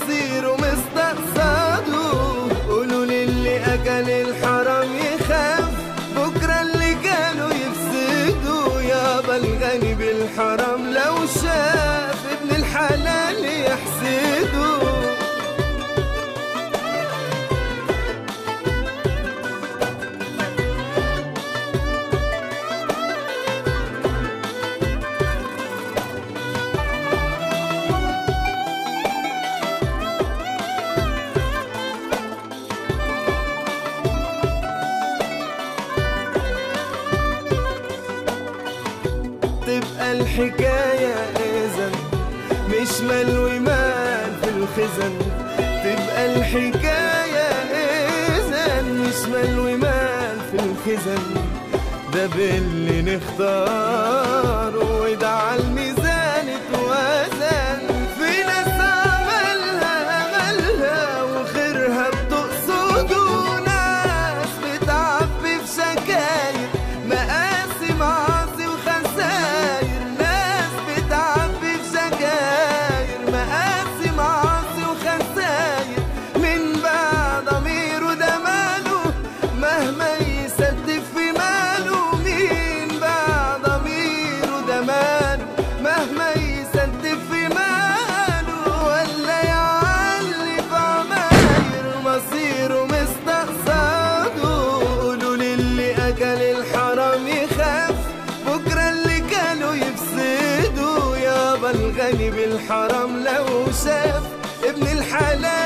مصيره مستقصده قولوا للي أكل الحرام يخاف بكرة اللي كانوا يفسدوا يابا الغني بالحرام لو شاف ابن الحلال يحسده تبقى الحكاية إذا مش مال ومال في الخزن تبقى الحكاية إذا مش مال ومال في الخزن ده باللي نختاره وده على الميزان اتوزن في ناس عملها عملها وخيرها بتقصده ناس بتعبي في شكاير مقاسي معاصي وخساير ناس بتعبي في شكاير مقاسي معاصي وخساير من بعد ضميره ده ماله مهما يسدف في ماله مين بعد ضميره ده ماله مهما يسدف في ماله ولا يعلي في عماير مصيره مستقصده قولوا للي أكل الحرام يخاف بكرة اللي كانوا يفسدوا يابا الغني بالحرام لو شاف ابن الحلال